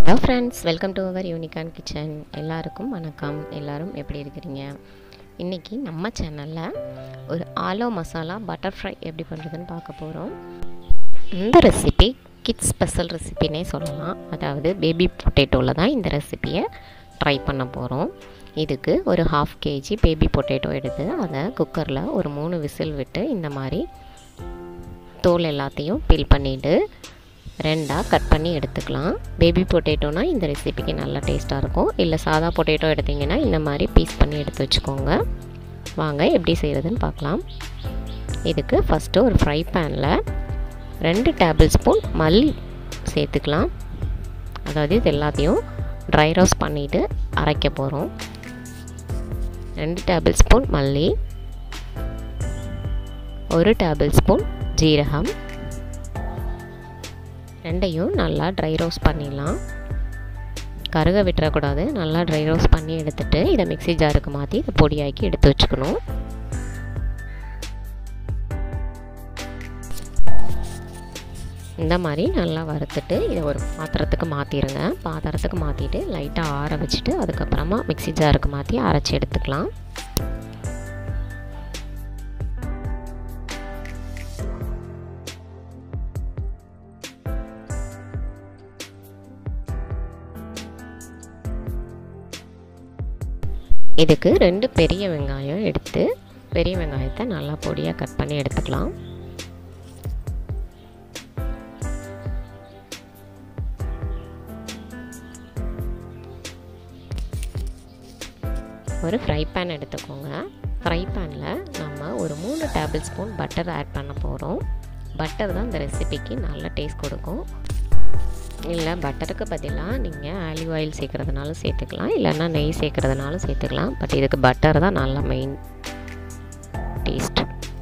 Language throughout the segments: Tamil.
hello friends welcome to our unicorn kitchen எல்லாருக்கும் வணக்கம் எல்லாரும் எப்படி இருக்கிறீங்க இன்றைக்கி நம்ம சேனலில் ஒரு ஆலோ மசாலா பட்டர் ஃப்ரை எப்படி பண்ணுறதுன்னு பார்க்க போகிறோம் இந்த ரெசிபி கிட்ஸ் ஸ்பெஷல் ரெசிபினே சொல்லலாம் அதாவது பேபி பொட்டேட்டோவில் தான் இந்த ரெசிப்பியை ட்ரை பண்ண போகிறோம் இதுக்கு ஒரு ஹாஃப் கேஜி பேபி பொட்டேட்டோ எடுத்து அதை குக்கரில் ஒரு மூணு விசில் விட்டு இந்த மாதிரி தோல் எல்லாத்தையும் பில் பண்ணிவிட்டு ரெண்டாக கட் பண்ணி எடுத்துக்கலாம் பேபி பொட்டேட்டோனா இந்த ரெசிபிக்கு நல்லா டேஸ்ட்டாக இருக்கும் இல்லை சாதா பொட்டேட்டோ எடுத்திங்கன்னா இந்த மாதிரி பீஸ் பண்ணி எடுத்து வச்சுக்கோங்க வாங்க எப்படி செய்கிறதுன்னு பார்க்கலாம் இதுக்கு ஃபஸ்ட்டு ஒரு ஃப்ரை பேனில் ரெண்டு டேபிள் ஸ்பூன் மல்லி சேர்த்துக்கலாம் அதாவது இது எல்லாத்தையும் ட்ரை ரோஸ்ட் பண்ணிவிட்டு அரைக்க போகிறோம் ரெண்டு டேபிள் ஸ்பூன் மல்லி ஒரு டேபிள் ஸ்பூன் ஜீரகம் ரெண்டையும் நல்லா ட்ரை ரோஸ்ட் பண்ணிடலாம் கருக விட்டுறக்கூடாது நல்லா ட்ரை ரோஸ்ட் பண்ணி எடுத்துகிட்டு இதை மிக்சி ஜாருக்கு மாற்றி இதை பொடியாக்கி எடுத்து வச்சுக்கணும் இந்த மாதிரி நல்லா வறுத்துட்டு இதை ஒரு பாத்திரத்துக்கு மாற்றிடுங்க பாத்திரத்துக்கு மாற்றிட்டு லைட்டாக ஆற வச்சுட்டு அதுக்கப்புறமா மிக்சி ஜாருக்கு மாற்றி அரைச்சி எடுத்துக்கலாம் இதுக்கு ரெண்டு பெரிய வெங்காயம் எடுத்து பெரிய வெங்காயத்தை நல்லா பொடியாக கட் பண்ணி எடுத்துக்கலாம் ஒரு ஃப்ரை பேன் எடுத்துக்கோங்க ஃப்ரை பேனில் நம்ம ஒரு மூணு டேபிள் ஸ்பூன் பட்டர் ஆட் பண்ண போகிறோம் பட்டர் தான் இந்த ரெசிபிக்கு நல்ல டேஸ்ட் கொடுக்கும் இல்லை பட்டருக்கு பதிலாக நீங்கள் ஆலிவ் ஆயில் சேர்க்குறதுனாலும் சேர்த்துக்கலாம் இல்லைன்னா நெய் சேர்க்குறதுனாலும் சேர்த்துக்கலாம் பட் இதுக்கு பட்டர் தான் நல்ல மெயின் டேஸ்ட்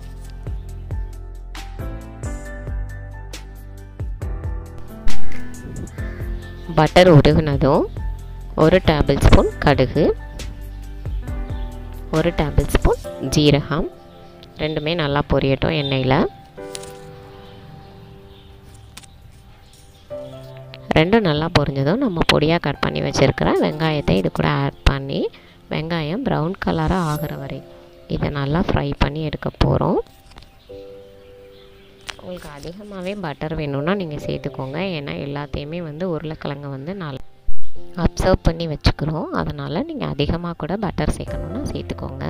பட்டர் உருகுனதும் ஒரு டேபிள் ஸ்பூன் கடுகு ஒரு டேபிள் ஸ்பூன் ஜீரகம் ரெண்டுமே நல்லா பொரியட்டும் எண்ணெயில் ரெண்டும் நல்லா பொரிஞ்சதும் நம்ம பொடியாக கட் பண்ணி வச்சுருக்கிற வெங்காயத்தை இது கூட ஆட் பண்ணி வெங்காயம் ப்ரௌன் கலராக ஆகிற வரை இதை நல்லா ஃப்ரை பண்ணி எடுக்க போகிறோம் உங்களுக்கு அதிகமாகவே பட்டர் வேணும்னா நீங்கள் சேர்த்துக்கோங்க ஏன்னா எல்லாத்தையுமே வந்து உருளைக்கிழங்கு வந்து நல்லா அப்சர்வ் பண்ணி வச்சுக்கிறோம் அதனால் நீங்கள் அதிகமாக கூட பட்டர் சேர்க்கணுன்னா சேர்த்துக்கோங்க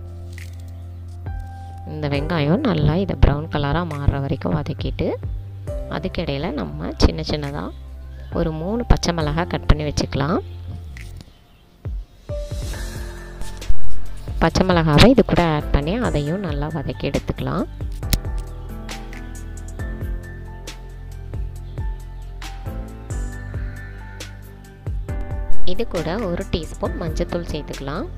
இந்த வெங்காயம் நல்லா இதை ப்ரௌன் கலராக மாறுற வரைக்கும் வதக்கிட்டு அதுக்கிடையில் நம்ம சின்ன சின்னதாக ஒரு மூணு பச்சை மிளகாய் கட் பண்ணி வச்சுக்கலாம் பச்சை மிளகாவை இது கூட ஆட் பண்ணி அதையும் நல்லா வதக்கி எடுத்துக்கலாம் இது கூட ஒரு டீஸ்பூன் மஞ்சத்தூள் சேர்த்துக்கலாம்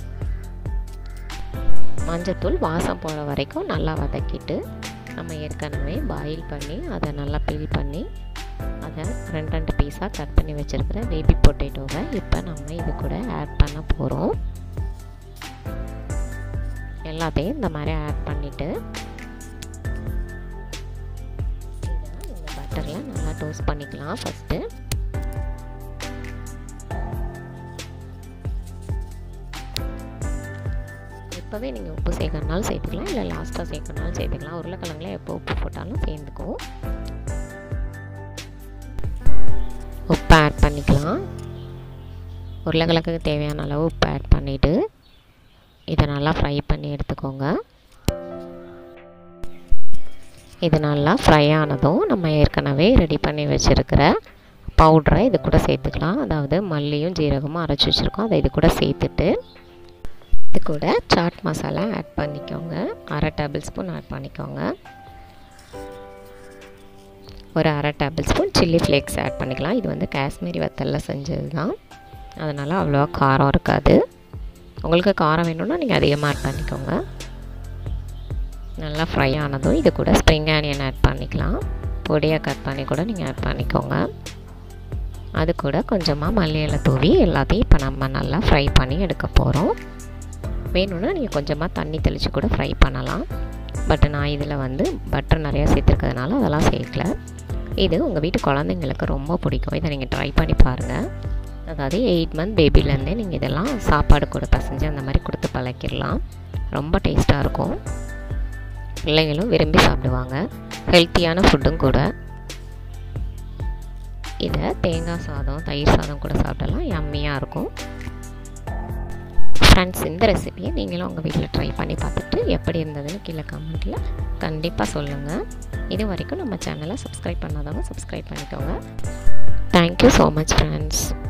மஞ்சத்தூள் வாசம் போகிற வரைக்கும் நல்லா வதக்கிட்டு நம்ம ஏற்கனவே பாயில் பண்ணி அதை நல்லா பீல் பண்ணி அதை ரெண்டு ரெண்டு பீஸாக கட் பண்ணி வச்சுருக்கிற பேபி பொட்டேட்டோவை இப்போ நம்ம இது கூட ஆட் பண்ண போகிறோம் எல்லாத்தையும் இந்த மாதிரி ஆட் பண்ணிவிட்டு இந்த பட்டரில் நல்லா டோஸ்ட் பண்ணிக்கலாம் ஃபஸ்ட்டு இப்போவே நீங்கள் உப்பு சேர்க்கறனாலும் சேர்த்துக்கலாம் இல்லை லாஸ்ட்டாக சேர்க்கறனாலும் சேர்த்துக்கலாம் உருளைக்கிழங்குல எப்போ உப்பு போட்டாலும் சேர்ந்துக்கும் உப்பு ஆட் பண்ணிக்கலாம் உருளைக்கிழங்குக்கு தேவையான அளவு உப்பு ஆட் பண்ணிவிட்டு இதை நல்லா ஃப்ரை பண்ணி எடுத்துக்கோங்க இது நல்லா ஃப்ரை ஆனதும் நம்ம ஏற்கனவே ரெடி பண்ணி வச்சுருக்கிற பவுட்ரை இது கூட சேர்த்துக்கலாம் அதாவது மல்லியும் ஜீரகமும் அரைச்சி வச்சுருக்கோம் அதை இது கூட சேர்த்துட்டு இது கூட சாட் மசாலா ஆட் பண்ணிக்கோங்க அரை டேபிள் ஸ்பூன் ஆட் பண்ணிக்கோங்க ஒரு அரை tablespoon chilli flakes add பண்ணிக்கலாம் இது வந்து காஷ்மீரி வத்தலில் செஞ்சது தான் அதனால் அவ்வளோவா காரம் இருக்காது உங்களுக்கு காரம் வேணும்னா நீங்கள் அதிகமாக ஆட் பண்ணிக்கோங்க நல்லா ஃப்ரை ஆனதும் இது கூட ஸ்ப்ரிங் ஆனியன் ஆட் பண்ணிக்கலாம் பொடியாக கட் பண்ணி கூட நீங்கள் ஆட் பண்ணிக்கோங்க அது கூட கொஞ்சமாக மல்லியில் தூவி எல்லாத்தையும் இப்போ நம்ம நல்லா ஃப்ரை பண்ணி எடுக்க போகிறோம் வேணும்னா நீங்கள் கொஞ்சமாக தண்ணி தெளித்து கூட ஃப்ரை பண்ணலாம் பட் நான் இதில் வந்து பட்டர் நிறையா சேர்த்துருக்கிறதுனால அதெல்லாம் சேர்க்கல இது உங்கள் வீட்டு குழந்தைங்களுக்கு ரொம்ப பிடிக்கும் இதை நீங்கள் ட்ரை பண்ணி பாருங்கள் அதாவது எயிட் மந்த் பேபிலேருந்தே நீங்கள் இதெல்லாம் சாப்பாடு கூட பசஞ்சு அந்த மாதிரி கொடுத்து பழக்கிடலாம் ரொம்ப டேஸ்ட்டாக இருக்கும் பிள்ளைங்களும் விரும்பி சாப்பிடுவாங்க ஹெல்த்தியான ஃபுட்டும் கூட இதை தேங்காய் சாதம் தயிர் சாதம் கூட சாப்பிடலாம் யம்மியாக இருக்கும் ஃப்ரெண்ட்ஸ் இந்த ரெசிபியை நீங்களும் உங்கள் வீட்டில் ட்ரை பண்ணி பார்த்துட்டு எப்படி இருந்ததுன்னு கீழே கமெண்ட்டில் கண்டிப்பாக சொல்லுங்கள் இது வரைக்கும் நம்ம சேனலை சப்ஸ்கிரைப் பண்ணாதவங்க சப்ஸ்கிரைப் பண்ணிக்கோங்க தேங்க்யூ ஸோ மச் ஃப்ரெண்ட்ஸ்